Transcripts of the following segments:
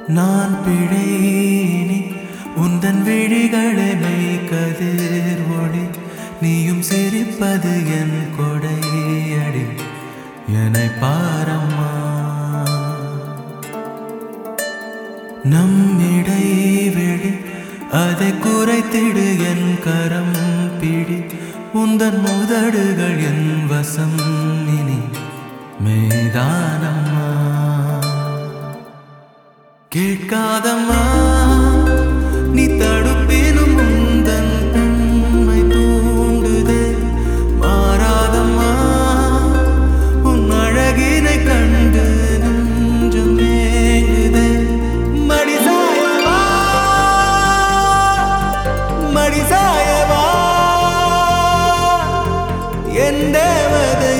நான் பிழையினி உந்தன் விழிகளை கதிர் ஒளி நீயும் சிரிப்பது என் கொடையடி என்னை பாரம்மா நம் இடைவெளி அதை குறைத்திடு என் கரம் பிடி உந்தன் முதடுகள் என் வசம் இனி மேதானம்மா கேட்காதம்மா நீ தடுப்பினும் உந்தன் பெண்மை தூண்டுதே மாறாதம்மா உன் அழகினை கண்டு நெஞ்சம் ஏங்குதே மடி சாயவா மடி சாயவா என் தேவதை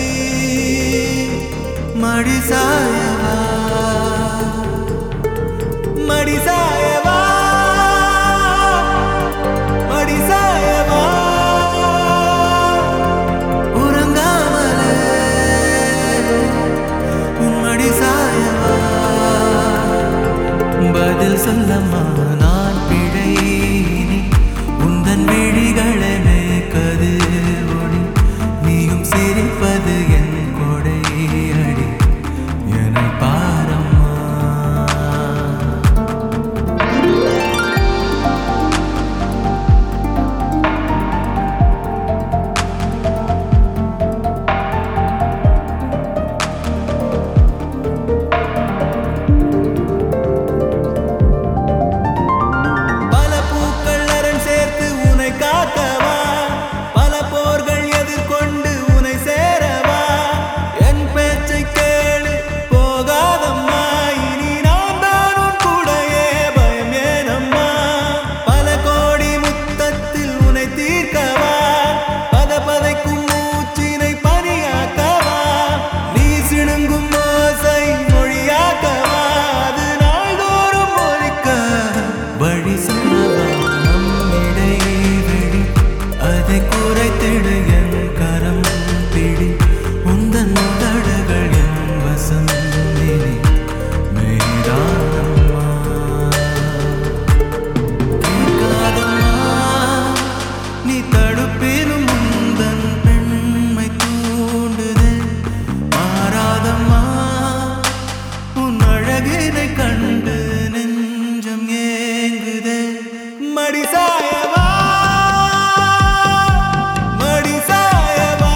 மடி சாயவா மடி சாயவா மடி சாயவா உறங்காமலே உன் மடி சாயவா பதில் சொல்லம்மா நான் பிழையினி உந்தன் விழிகளை கதிர் ஒளி நீயும் சிரிப்பது என் கொடையடி என பாரம்மா பல பூக்கள் அரண் சேர்த்து உனை காக்கவா பல போர்கள் எதிர்கொண்டு உனை சேரவா என் பேச்சை கேளு போகாதம்மா இனி நான் தான் உன் கூடையே பயம் ஏனம்மா பல கோடி முத்தத்தில் உனை தீர்க்கவா பத பதைக்கும் மூச்சினை பனியாக்கவா நீ சிணுங்கும் ஓசை மொழியாக்கவா அது நாள்தோறும் ஒலிக்க வழி சொல்லவா நம் இடைவெளி அதை குறைத்திடு என் கரம் பிடி உந்தன் முதடுகள் என் வசம் இனி மேடானம்மா கேட்காதம்மா நீ தடுப்பினும் உந்தன் பெண்மை தூண்டுதே மாறாதம்மா உன் அழகினை கண்டு நெஞ்சம் ஏங்குதே மடி சாயவா மடி சாயவா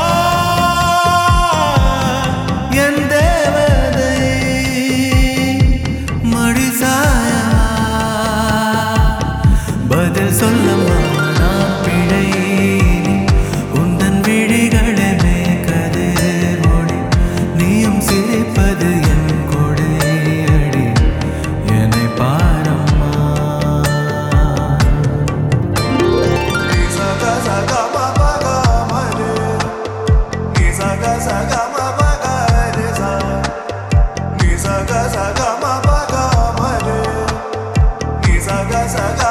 என் தேவதை மடி சாயவா பதில் சொல்லம்மா நான் பிழையினி உந்தன் விழிகளை கதிர் ஒளி நீயும் சிரிப்பது என் கொடையடி என்னை பாரம்மா Saga saga ma pa ga ma re. Ni saga saga ma pa ga re sa. Ni saga saga ma pa ga ma re. Ni saga saga